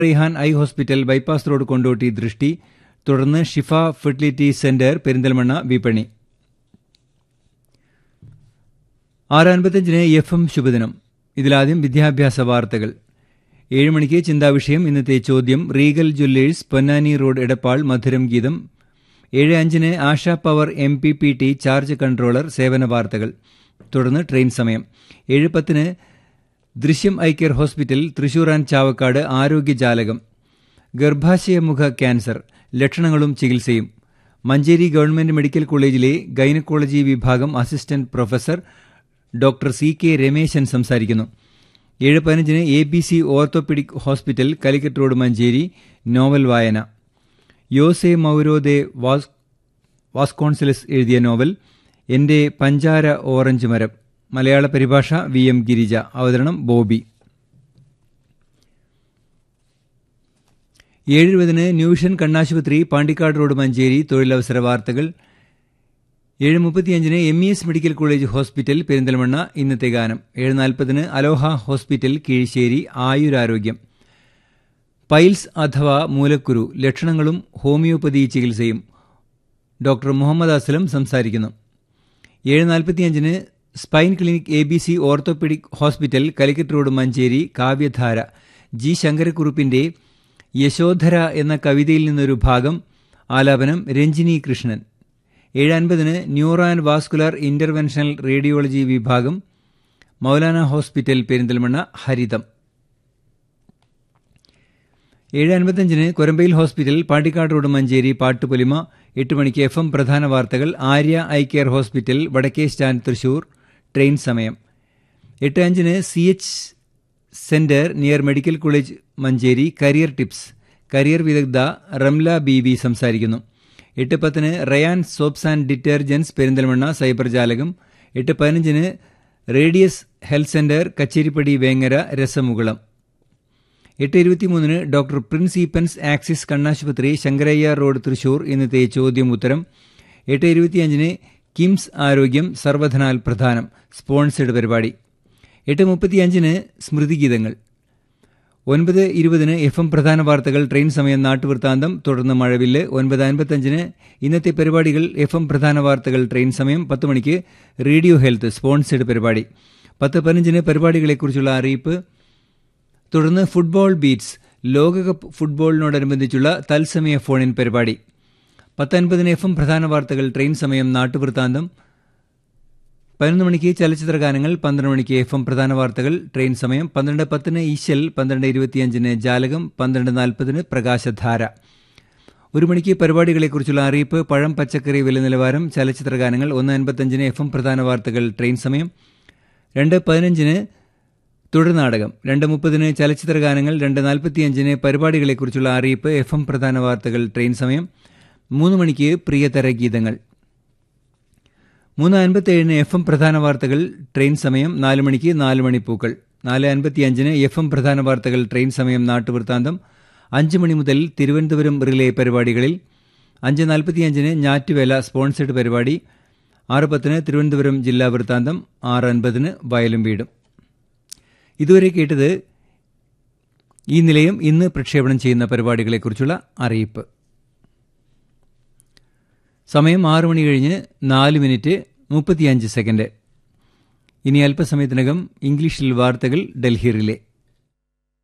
Rehan eye hospital bypass road Kondotty ദൃഷ്ടി തുടർന്ന് ഷിഫ fertility centre Perinthalmanna വിപണി ആറ് അൻപത്തഞ്ചിന് എഫ് എം ശുഭദിനം ഇതിലാദ്യം വിദ്യാഭ്യാസ വാർത്തകൾ ഏഴ് മണിക്ക് ചിന്താവിഷയം ഇന്നത്തെ ചോദ്യം Regal jewellers Ponnani road Edappal മധുരം ഗീതം ഏഴ് അഞ്ചിന് Asha power M P P T charge controller സേവന വാർത്തകൾ തുടർന്ന് ട്രെയിൻ സമയം ഏഴ് പത്തിന് ദൃശ്യം eye care hospital Thrissur and Chavakkad ആരോഗ്യജാലകം ഗർഭാശയമുഖ ക്യാൻസർ ലക്ഷണങ്ങളും ചികിത്സയും മഞ്ചേരി ഗവൺമെന്റ് മെഡിക്കൽ കോളേജിലെ ഗൈനക്കോളജി വിഭാഗം assistant professor doctor C K Rameshan സംസാരിക്കുന്നു ഏഴ് പതിനഞ്ചിന് A B C orthopaedic hospital Calicut road Manjeri novel വായന യോസെ മൗരോദെ വാസ് വാസ്കോൺസിലസ് എഴുതിയ നോവൽ എന്റെ പഞ്ചാര ഓറഞ്ച് മരം മലയാള പരിഭാഷ വി എം ഗിരിജ അവതരണം ബോബി ഏഴുപതിന് ന്യൂഷൻ കണ്ണാശുപത്രി പാണ്ടിക്കാട് റോഡ് മഞ്ചേരി തൊഴിലവസര വാർത്തകൾ ഏഴ് മുപ്പത്തിയഞ്ചിന് M E S medical college hospital Perinthalmanna ഇന്നത്തെ ഗാനം ഏഴ് നാൽപ്പതിന് അലോഹ ഹോസ്പിറ്റൽ കീഴ്ശ്ശേരി ആയുരാരോഗ്യം പൈൽസ് അഥവാ മൂലക്കുരു ലക്ഷണങ്ങളും ഹോമിയോപ്പതി ചികിത്സയും ഡോക്ടർ മുഹമ്മദ് അസ്ലം സംസാരിക്കുന്നു ഏഴ് നാൽപ്പത്തിയഞ്ചിന് spine clinic A B C orthopaedic hospital Calicut road Manjeri കാവ്യധാര ജി ശങ്കരക്കുറുപ്പിന്റെ യശോധര എന്ന കവിതയിൽ നിന്നൊരു ഭാഗം ആലാപനം രഞ്ജിനി കൃഷ്ണൻ ഏഴ് അൻപതിന് neuro and vascular interventional radiology വിഭാഗം മൗലാന ഹോസ്പിറ്റൽ പെരിന്തൽമണ്ണ ഹരിതം ഏഴ് അൻപത്തഞ്ചിന് കൊരമ്പയിൽ ഹോസ്പിറ്റൽ പാട്ടിക്കാട് റോഡ് മഞ്ചേരി പാട്ടുപൊലിമ എട്ട് മണിക്ക് എഫ് എം പ്രധാന വാർത്തകൾ ആര്യ ഐ കെയർ ഹോസ്പിറ്റൽ വടക്കേ സ്റ്റാൻഡ് തൃശൂർ ട്രെയിൻ സമയം എട്ട് അഞ്ചിന് C H centre near medical college Manjeri career tips career വിദഗ്ധ റംല ബി ബി സംസാരിക്കുന്നു എട്ട് പത്തിന് Rayan soaps and detergents Perinthalmanna cyber ജാലകം എട്ട് പതിനഞ്ചിന് radius health centre Kacheripadi Vengara രസമുകുളം എട്ട് ഇരുപത്തിമൂന്നിന് ഡോക്ടർ പ്രിൻസ് ഈപ്പൻസ് ആക്സിസ് കണ്ണാശുപത്രി ശങ്കരയ്യ റോഡ് തൃശൂർ ഇന്നത്തെ ചോദ്യം ഉത്തരം എട്ട് ഇരുപത്തിയഞ്ചിന് കിംസ് ആരോഗ്യം സർവധനാൽ പ്രധാനം സ്പോൺസേഡ് പരിപാടി എട്ട് മുപ്പത്തിയഞ്ചിന് സ്മൃതിഗീതങ്ങൾ ഒൻപത് ഇരുപതിന് എഫ് എം പ്രധാന വാർത്തകൾ ട്രെയിൻ സമയം നാട്ടുവൃത്താന്തം തുടർന്ന് മഴവില്ല് ഒൻപത് അൻപത്തഞ്ചിന് ഇന്നത്തെ പരിപാടികൾ എഫ് എം പ്രധാന വാർത്തകൾ ട്രെയിൻ സമയം പത്ത് മണിക്ക് റേഡിയോ ഹെൽത്ത് സ്പോൺസേഡ് പരിപാടി പത്ത് പതിനഞ്ചിന് പരിപാടികളെക്കുറിച്ചുള്ള അറിയിപ്പ് തുടർന്ന് ഫുട്ബോൾ ബീറ്റ്സ് ലോകകപ്പ് ഫുട്ബോളിനോടനുബന്ധിച്ചുള്ള തത്സമയ ഫോണിൻ പരിപാടി പത്തൊൻപതിന് എഫ് എം പ്രധാന വാർത്തകൾ ട്രെയിൻ സമയം നാട്ടുവൃത്താന്തം പതിനൊന്ന് മണിക്ക് ചലച്ചിത്ര ഗാനങ്ങൾ പന്ത്രണ്ട് മണിക്ക് എഫ് എം പ്രധാന വാർത്തകൾ ട്രെയിൻ സമയം പന്ത്രണ്ട് പത്തിന് ഈശൽ പന്ത്രണ്ട് ഇരുപത്തിയഞ്ചിന് ജാലകം പന്ത്രണ്ട് നാൽപ്പതിന് പ്രകാശധാര ഒരു മണിക്ക് പരിപാടികളെക്കുറിച്ചുള്ള അറിയിപ്പ് പഴം പച്ചക്കറി വില നിലവാരം ചലച്ചിത്ര ഗാനങ്ങൾ ഒന്ന് അൻപത്തഞ്ചിന് എഫ് എം പ്രധാന വാർത്തകൾ ട്രെയിൻ സമയം രണ്ട് പതിനഞ്ചിന് തുടർനാടകം രണ്ട് മുപ്പതിന് ചലച്ചിത്ര ഗാനങ്ങൾ രണ്ട് നാൽപ്പത്തിയഞ്ചിന് പരിപാടികളെക്കുറിച്ചുള്ള അറിയിപ്പ് എഫ് എം പ്രധാന വാർത്തകൾ ട്രെയിൻ സമയം മൂന്ന് മണിക്ക് പ്രിയതര ഗീതങ്ങൾ മൂന്ന് അൻപത്തിയേഴിന് എഫ് എം പ്രധാന വാർത്തകൾ ട്രെയിൻ സമയം നാല് മണിക്ക് നാല് മണിപ്പൂക്കൾ നാല് അൻപത്തിയഞ്ചിന് എഫ് എം പ്രധാന വാർത്തകൾ ട്രെയിൻ സമയം നാട്ടുവൃത്താന്തം അഞ്ച് മണി മുതൽ തിരുവനന്തപുരം റിലേ പരിപാടികളിൽ അഞ്ച് നാൽപ്പത്തിയഞ്ചിന് ഞാറ്റുവേല സ്പോൺസേഡ് പരിപാടി ആറ് പത്തിന് തിരുവനന്തപുരം ജില്ലാ വൃത്താന്തം ആറ് അൻപതിന് വയലും വീടും ഇതുവരെ കേട്ടത് ഈ നിലയം ഇന്ന് പ്രക്ഷേപണം ചെയ്യുന്ന പരിപാടികളെക്കുറിച്ചുള്ള അറിയിപ്പ് സമയം ആറു മണി കഴിഞ്ഞ് നാല് മിനിറ്റ് മുപ്പത്തിയഞ്ച് സെക്കൻഡ് ഇനി അല്പസമയത്തിനകം ഇംഗ്ലീഷിൽ വാർത്തകൾ ഡൽഹി റിലേ